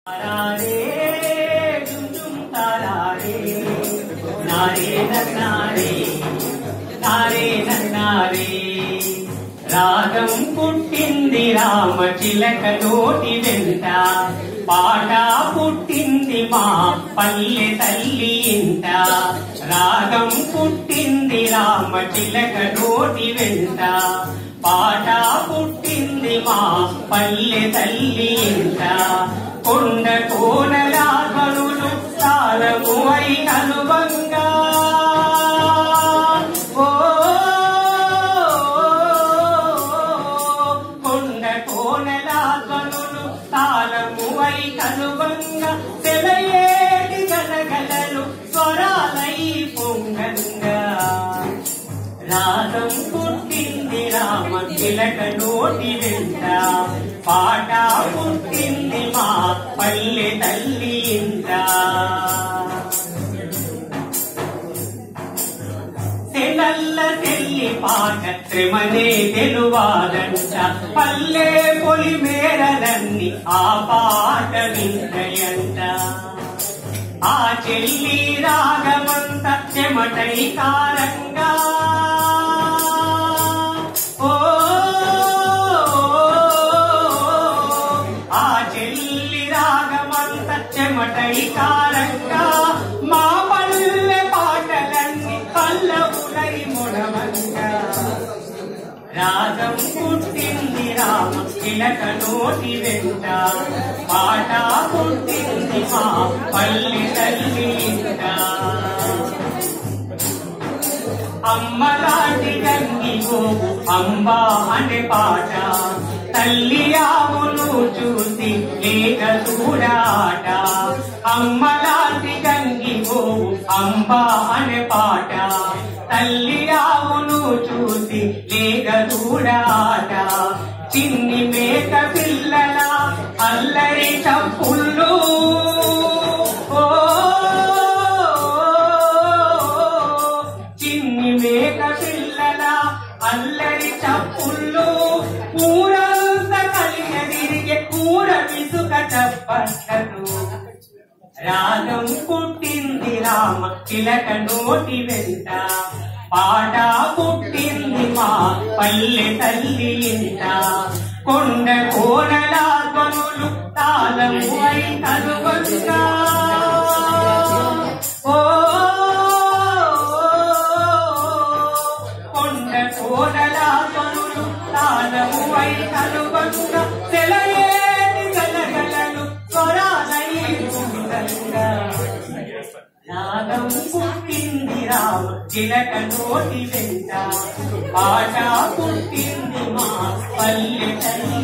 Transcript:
తారారే డుమ్ డుమ్ తారారే నారే నన్నారే నారే నన్నారే రాగం పుట్టింది రామ చిలక నోటి వెంట పాట పుట్టింది మా పల్లె తల్లి ఇంట రాగం పుట్టింది రామ చిలక నోటి వెంట పాట పుట్టింది మా పల్లె తల్లి ఇంట కొండ కోనల కనులు తారము అయి కనుబంగా ఓ కొండ కోనల కనులు తాళము అయి కనుబంగా సెలయేటి గలగలలు స్వరాలై పొంగంగా రాగం పుట్టింది రామ చిలక నోటి వెంట పాట పుట్టింది మా పల్లె తల్లి ఇంట తెనల్ల తెల్లి పాట శ్రమనే తెలువాదంట పల్లె పొలి మేరలన్నీ ఆ పాట వింటయంట ఆ చెల్లి రాగమంత చెమటై కారంగా ఓ ఆ చెల్లి రాగమంత చెమటై కారంగా మా పల్లె పాటలన్నీ పల్లవులై ముడవంగా రాగం పుట్టింది రామ చిలక నోటి వెంట పాట పుట్టింది మా పల్లి తల్లి ఇంట అమ్మలాంటి గంగి గోవు అంబా అనే పాట తల్లి ఆవును చూసి లేక చూడాట అమ్మలాంటి గంగి గోవు అంబా అనే పాట తల్లి ఆవును చూసి లేక చూడాట చిన్ని మేక పిల్లల అల్లరి చప్పుళ్ళు ఓ చిన్ని మేక పిల్లల అల్లరి చప్పుళ్ళు ఊరంత కలిగ తిరిగే కూర విసుక చప్పట్లు రాగం పుట్టింది రామ చిలక నోటి వెంట పాట పుట్టింది మా పల్లె తల్లి ఇంట కొండ కోనల కనులు తాళము అయి కనుగొంగా ఓ కొండ కోనల కనులు తాళము అయి కనుగొంగా తెలయేటి గలగలలు స్వరాలై ఉండంగా నాదం పుట్టింది రామ చిలక నోటి వెంట పాట పుట్టింది మా పల్లె తల్లి